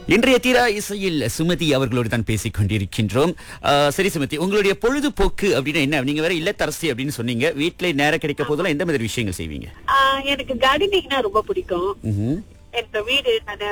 இன்றைய தீரா இசையில் சுமதி அவர்களோடு தான் பேசிக் கொண்டிருக்கின்றோம் ஆ, சரி சுமதி உங்களுடைய பொழுதுபோக்கு அப்படின்னா என்ன நீங்க வேற இல்லத்தரசி அப்படின்னு சொன்னீங்க வீட்டுல நேரம் கிடைக்க போதெல்லாம் எந்த மாதிரி விஷயங்கள் செய்வீங்க ஆஹ் எனக்கு கார்டனிங்னா ரொம்ப பிடிக்கும் ம்ஹும். என்னோட வீடு நான்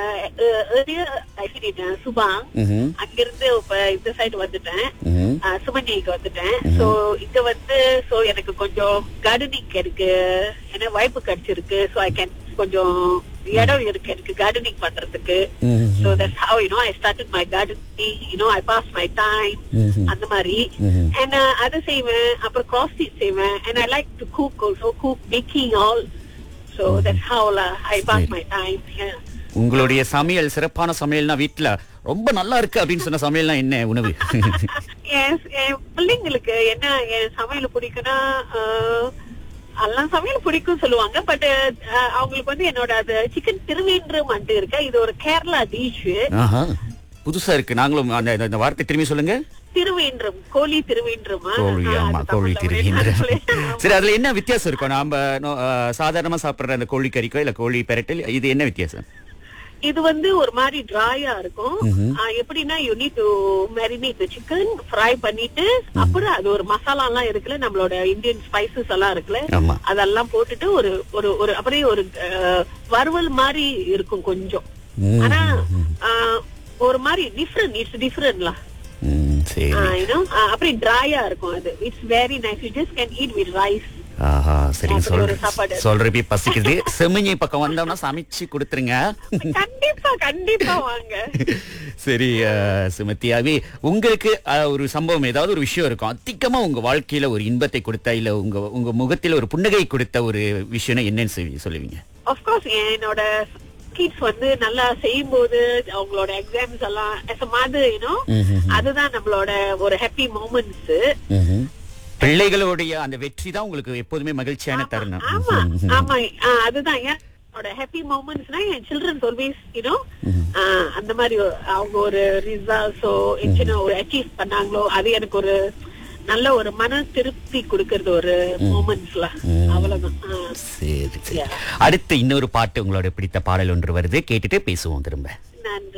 சுபாங் ம்ஹும். அங்கிருந்து இப்ப இந்த சைடு வந்துட்டேன் ம்ஹும். ஆஹ் சுமஞ்சிக்கு வந்துட்டேன் சோ இங்க வந்து சோ எனக்கு கொஞ்சம் கார்டனிங் எனக்கு என்ன வாய்ப்பு கிடைச்சிருக்கு சோ ஐ கேன் கொஞ்சம் இடம் இருக்கு எனக்கு கார்டனிங் பண்றதுக்கு ம்ஹும். so that's how you know I started my gardening you know I passed my time ம்ஹும். அந்த மாதிரி ம்ஹும். and uh, அதை செய்வேன் அப்புறம் cross stitch செய்வேன் and I like to cook also cook baking all so that's how uh, I pass சரி. my time yeah. உங்களுடைய சமையல் சிறப்பான சமையல்னா வீட்டுல ரொம்ப நல்லா இருக்கு அப்படின்னு சொன்ன சமையல்னா என்ன உணவு என் என் பிள்ளைங்களுக்கு என்ன என் சமையல் பிடிக்கும்னா ஆஹ், எல்லாம் சமையல் பிடிக்கும் சொல்லுவாங்க பட் அவங்களுக்கு வந்து என்னோட அது சிக்கன் திருவேன்றம் வந்து இருக்கு இது ஒரு கேரளா டிஷ் ஆஹா. புதுசா இருக்கு நாங்களும் அந்த இந்த- இந்த வார்த்தை திரும்பி சொல்லுங்க திருவேன்றம் கோழி திருவேன்றமா கோழி ஆஹ், ஆமா அது கோழி தமிழ்ல திருகின்ற ஒரே நாள் சரி அதுல என்ன வித்தியாசம் இருக்கும் நாம நோ- ஆ, சாதாரணமா சாப்பிடுற அந்த கோழி கறிக்கோ இல்ல கோழி பெரட்டல் இது என்ன வித்தியாசம் இது வந்து ஒரு மாதிரி டிராயா இருக்கும் ஆஹ், எப்படின்னா you need to marinate chicken fry பண்ணிட்டு அப்புறம் அது ஒரு மசாலா எல்லாம் இருக்குல்ல நம்மளோட இந்தியன் ஸ்பைசஸ் எல்லாம் இருக்குல்ல ஆமா அதெல்லாம் போட்டுட்டு ஒரு ஒரு ஒரு அப்படியே ஒரு அஹ், வறுவல் மாதிரி இருக்கும் கொஞ்சம் ம். ஆனா ஆஹ், ஒரு மாதிரி டிஃப்ரெண்ட் இட்ஸ் டிஃப்ரெண்ட்ல ம், சரி அப்படி டிராயா இருக்கும் அது it's very nice you just can eat with rice ஆஹா சரி அப்படி சொல்ற ஒரு சாப்பாடு. சொல்றப்பே பசிக்குது செமிஞ்சி பக்கம் வந்தோம்னா சமைச்சு கொடுத்துருங்க கண்டிப்பா கண்டிப்பா வாங்க சரி ஆ, சுமதியாவே உங்களுக்கு ஆ, ஒரு சம்பவம் ஏதாவது ஒரு விஷயம் இருக்கும் அதிகமா உங்க வாழ்க்கையில ஒரு இன்பத்தை கொடுத்த இல்ல உங்க உங்க முகத்தில ஒரு புன்னகை கொடுத்த ஒரு விஷயம்னா என்னன்னு சொல்லி- சொல்லுவீங்க ஆஃப்கோர்ஸ் என்னோட கிட்ஸ் வந்து நல்லா செய்யும் போது அவங்களோட எக்ஸாம்ஸ் எல்லாம் as a mother, you know, அதுதான் நம்மளோட ஒரு ஹாப்பி மூமெண்ட்ஸ் பிள்ளைகளுடைய அந்த வெற்றி தான் உங்களுக்கு எப்போதுமே மகிழ்ச்சியான தருணம் ஆமா ஆமா ஆ, அதுதான் ஏன் என்னோட ஹாப்பி மூமெண்ட்ஸ்னா என் சில்ட்ரன்ஸ் ஆல்வேஸ் யூனோ அந்த மாதிரி ஒரு- அவங்க ஒரு ரிசல்ட்ஸோ சின்ன ஒரு அச்சீவ் பண்ணாங்களோ அது எனக்கு ஒரு நல்ல ஒரு மன திருப்தி கொடுக்கறது ஒரு மூமெண்ட்ஸ்ல அவ்வளவுதான் ஆ. சரி சரி Yeah. அடுத்து இன்னொரு பாட்டு உங்களோட பிடித்த பாடல் ஒன்று வருது கேட்டுட்டு பேசுவோம் திரும்ப